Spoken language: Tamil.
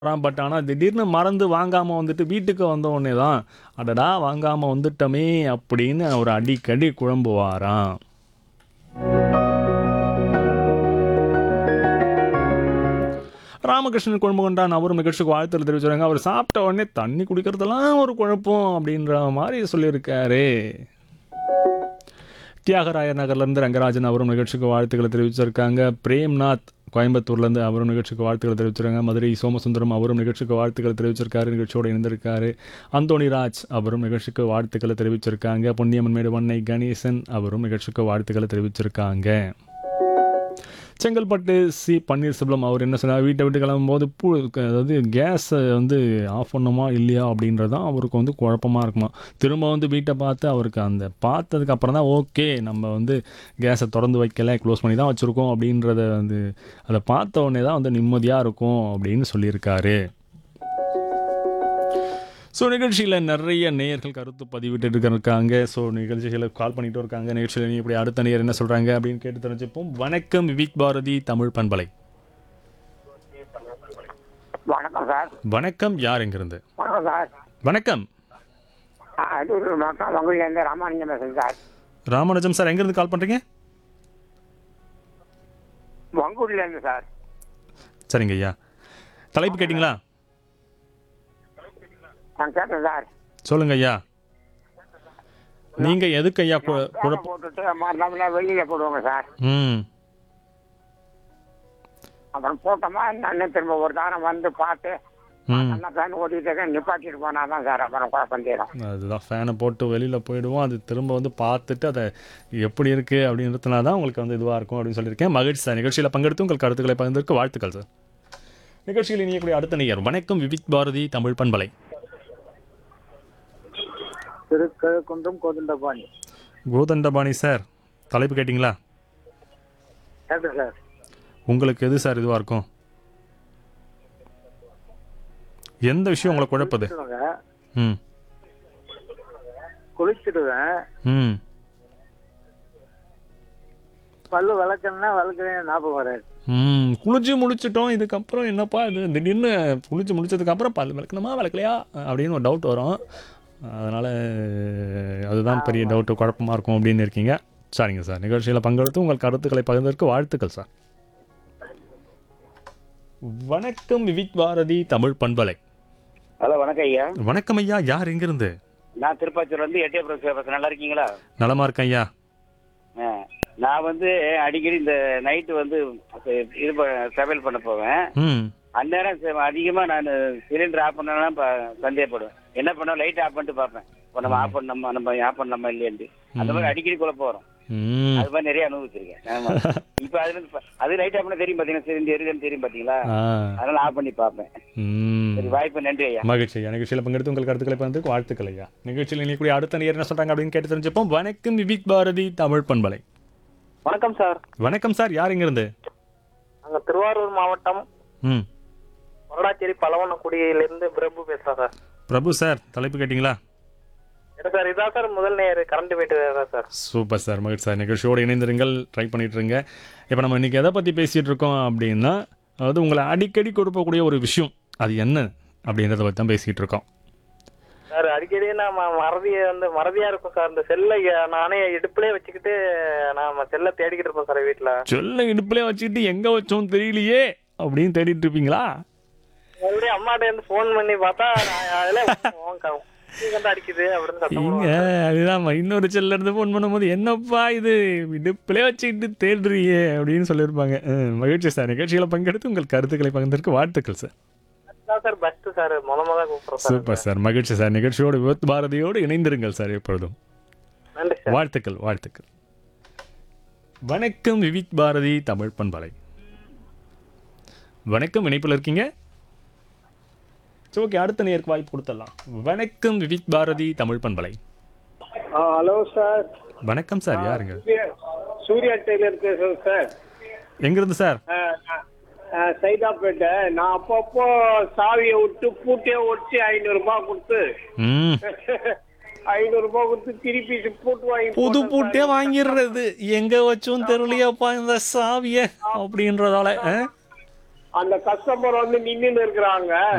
வரான் பட் ஆனால் திடீர்னு மறந்து வாங்காமல் வந்துட்டு வீட்டுக்கு வந்த உடனே தான் அடடா வாங்காமல் வந்துட்டோமே அப்படின்னு அவர் அடிக்கடி குழம்புவாராம் ராமகிருஷ்ணன் குழம்பு கொண்டான் அவரும் நிகழ்ச்சிக்கு வாழ்த்துல தெரிவிச்சாங்க அவர் சாப்பிட்ட உடனே தண்ணி குடிக்கிறதெல்லாம் ஒரு குழப்பம் அப்படின்ற மாதிரி சொல்லியிருக்காரு தியாகராய நகர்லேருந்து ரங்கராஜன் அவரும் நிகழ்ச்சிக்கு வாழ்த்துக்களை தெரிவிச்சிருக்காங்க பிரேம்நாத் கோயம்புத்தூர்லேருந்து அவரும் நிகழ்ச்சிக்கு வாழ்த்துக்களை தெரிவிச்சிருக்காங்க மதுரை சோமசுந்தரம் அவரும் நிகழ்ச்சிக்கு வாழ்த்துக்களை தெரிவிச்சிருக்காரு நிகழ்ச்சியோடு இணைந்திருக்காரு அந்தோணி ராஜ் அவரும் நிகழ்ச்சிக்கு வாழ்த்துக்களை தெரிவிச்சிருக்காங்க பொன்னியம்மன் மேடு வண்ணை கணேசன் அவரும் நிகழ்ச்சிக்கு வாழ்த்துக்களை தெரிவிச்சிருக்காங்க செங்கல்பட்டு சி பன்னீர்செல்வம் அவர் என்ன சொன்னார் வீட்டை விட்டு கிளம்பும்போது பூ அதாவது கேஸை வந்து ஆஃப் பண்ணுமா இல்லையா அப்படின்றது தான் அவருக்கு வந்து குழப்பமாக இருக்குமா திரும்ப வந்து வீட்டை பார்த்து அவருக்கு அந்த பார்த்ததுக்கு அப்புறம் தான் ஓகே நம்ம வந்து கேஸை திறந்து வைக்கல க்ளோஸ் பண்ணி தான் வச்சுருக்கோம் அப்படின்றத வந்து அதை பார்த்த உடனே தான் வந்து நிம்மதியாக இருக்கும் அப்படின்னு சொல்லியிருக்காரு ஸோ நிகழ்ச்சியில் நிறைய நேயர்கள் கருத்து பதிவிட்டு இருக்காங்க ஸோ நிகழ்ச்சிகளை கால் பண்ணிட்டு இருக்காங்க நிகழ்ச்சியில் நீ இப்படி அடுத்த நேயர் என்ன சொல்கிறாங்க அப்படின்னு கேட்டு தெரிஞ்சுப்போம் வணக்கம் விவிக் பாரதி தமிழ் பண்பலை வணக்கம் சார் வணக்கம் யார் எங்கிருந்து வணக்கம் சார் வணக்கம் ஆ, அடூர் மாவட்டம் வங்குலேருந்து ராமானுஜம் பேசுகிறேன் சார் ராமராஜம் சார் எங்கேருந்து கால் பண்ணுறீங்க வங்கூர்லேருந்து சார் சரிங்க ஐயா தலைப்பு கேட்டிங்களா நான் கேட்டேன் சார் சொல்லுங்க ஐயா நீங்கள் எதுக்கு ஐயா கு- வேலை குழப்ப போட்டுட்டு மறுநாள் வெளியில் போடுவாங்க சார் ம் அப்புறம் போட்டோமா நான் திரும்ப ஒரு தாரம் வந்து பார்த்து ம் நல்லா ஃபேன் ஓட்டிட்டு இருக்கேன் நிப்பாட்டிட்டு போனா தான் சார் அப்புறம் குழப்பம் தீரும் அதுதான் ஃபேனை போட்டு வெளியில் போயிடுவோம் அது திரும்ப வந்து பார்த்துட்டு அதை எப்படி இருக்குது அப்படின்றதுனா தான் உங்களுக்கு வந்து இதுவாக இருக்கும் அப்படின்னு சொல்லியிருக்கேன் மகிழ்ச்சி சார் நிகழ்ச்சியில் பங்கெடுத்து உங்கள் கருத்துக்களை பகிர்ந்ததற்கு வாழ்த்துக்கள் சார் நிகழ்ச்சியில் இணையக்கூடிய அடுத்த நேயர் வணக்கம் விவிக் பாரதி தமிழ் பண்பலை திருக்கழுக்குன்றம் கோதண்டபாணி கோதண்டபாணி சார் தலைப்பு கேட்டிங்களா கேட்டேன் சார் உங்களுக்கு எது சார் இதுவாக இருக்கும் எந்த விஷயம் உங்களை குழப்பது ம் குளிச்சிடுவேன் ம் பல்லு விளக்கணும்னா விளக்குறேன் ஞாபகம் வராது ம் குளிச்சு முடிச்சிட்டோம் இதுக்கப்புறம் என்னப்பா இது திடீர்னு குளிச்சு முடிச்சதுக்கப்புறம் பல் விளக்கணுமா விளக்கலையா அப்படின்னு ஒரு டவுட் வரும் அதனால் அதுதான் பெரிய டவுட்டு குழப்பமாக இருக்கும் அப்படின்னு இருக்கீங்க சரிங்க சார் நிகழ்ச்சியில் பங்கெடுத்து உங்கள் கருத்துக்களை பகிர்ந்ததற்கு வாழ்த்துக்கள் சார் வணக்கம் விவிக் பாரதி தமிழ் பண்பலை ஹலோ வணக்கம் ஐயா வணக்கம் ஐயா யார் எங்கிருந்து நான் திருப்பாச்சூர் வந்து எட்டயபுரம் பேசுறேன் நல்லா இருக்கீங்களா நலமா இருக்கேன் ஐயா ஆ, நான் வந்து அடிக்கடி இந்த நைட்டு வந்து இது ப- சமையல் பண்ண போவேன் ம் அந்நேரம் ச- அதிகமா நான் சிலிண்டர் ஆஃப் பண்ணனா சந்தேகப்படுவேன் என்ன பண்ண லைட் ஆஃப் பண்ணிட்டு பார்ப்பேன் இப்போ நம்ம ஆஃப் பண்ணோமா நம்ம ஆஃப் பண்ணோமா இல்லையாண்டு அந்த மாதிரி அடிக்கடி குழப்பம் வரும் ம் அது மாதிரி நிறைய அனுபவிச்சிருக்கேன் ஆமா இப்போ அதுல இருந்து ப- அது லைட் ஆஃப் பண்ண தெரியும் பாத்தீங்கன்னா சரி இந்த எரியுதுன்னு தெரியும் பாத்தீங்களா ஆ அதனால ஆஃப் பண்ணி பார்ப்பேன் ம் சரி வாய்ப்பு நன்றி ஐயா மகிழ்ச்சி ஐயா நிகழ்ச்சியில் பங்கெடுத்து உங்கள் கருத்துக்களை பகிர்ந்ததுக்கு வாழ்த்துக்கள் ஐயா நிகழ்ச்சியில் இணையக்கூடிய அடுத்த நேயர் என்ன சொல்றாங்க அப்படின்னு கேட்டு தெரிஞ்சுப்போம் வணக்கம் விவிக் பாரதி தமிழ் பண்பலை வணக்கம் சார் வணக்கம் சார் யார் எங்கிருந்து நாங்க திருவாரூர் மாவட்டம் ம் பொருளாச்சேரி பலவனக்குடியிலிருந்து பிரபு பேசுறேன் சார் பிரபு சார் தலைப்பு கேட்டிங்களா என்ன சார் இதான் சார் முதல் நேர் கரண்ட் போயிட்டு தான் சார் சூப்பர் சார் மகிழ்ச்சி சார் நிகழ்ச்சியோடு இணைந்திருங்கள் ட்ரை பண்ணிட்டு இருங்க இப்போ நம்ம இன்னைக்கு எதை பற்றி பேசிகிட்டு இருக்கோம் அப்படின்னா அதாவது உங்களை அடிக்கடி கொடுக்கக்கூடிய ஒரு விஷயம் அது என்ன அப்படின்றத பற்றி தான் பேசிகிட்டு இருக்கோம் சார் அடிக்கடி நான் ம- மறதிய வந்து மறதியா இருக்கும் சார் இந்த செல்லை நானே இடுப்புலயே வச்சுக்கிட்டு நான் செல்லை தேடிக்கிட்டு இருப்பேன் சார் வீட்டுல சொல்ல இடுப்புலேயே வச்சுக்கிட்டு எங்கே வச்சோம் தெரியலையே அப்படின்னு தேடிட்டு இருப்பீங்களா மறுபடியும் அம்மாட்ட இருந்து ஃபோன் பண்ணி பார்த்தா நான் அதில் வந்து அடிக்குது அப்படின்னு சத்தம் இங்க போடுவாங்க. அதுதான் இன்னொரு செல்ல இருந்து ஃபோன் பண்ணும்போது என்னப்பா இது இடுப்பிலே வச்சுக்கிட்டு தேடுறியே அப்படின்னு சொல்லியிருப்பாங்க அஹ், மகிழ்ச்சி சார் நிகழ்ச்சிகளை பங்கெடுத்து உங்கள் கருத்துக்களை பகிர்ந்ததற்கு வாழ்த்துக்கள் சார் அதான் சார் பெஸ்ட் சார் முத முத கூப்பிடுறோம் சார் சூப்பர் சார் மகிழ்ச்சி சார் நிகழ்ச்சியோடு விவத் பாரதியோடு இணைந்திருங்கள் சார் எப்பொழுதும் நன்றி சார் வாழ்த்துக்கள் வாழ்த்துக்கள் வணக்கம் விவிக் பாரதி தமிழ் பண்பலை வணக்கம் இணைப்பில் இருக்கீங்க சரி ஓகே அடுத்த நேருக்கு வாய்ப்பு கொடுத்துடலாம் வணக்கம் விவிக் பாரதி தமிழ் பண்பலை ஹலோ சார் வணக்கம் சார் யாருங்க சூர்யா டெய்லர் பேசுகிறேன் சார் எங்கிருந்து சார் சைதாப்பேட்டை நான் அப்பப்போ சாவியை விட்டு பூட்டே ஒட்டி ஐநூறுரூபா கொடுத்து ம் ஐநூறுரூபா கொடுத்து திருப்பி பூட்டு வாங்கி புது போட்டேன் பூட்டே சார். வாங்கிடுறது எங்க வச்சும் தெரியலையாப்பா இந்த சாவிய அப்படின்றதால ஆ? அந்த கஸ்டமர் வந்து நின்னுன்னு இருக்கிறாங்க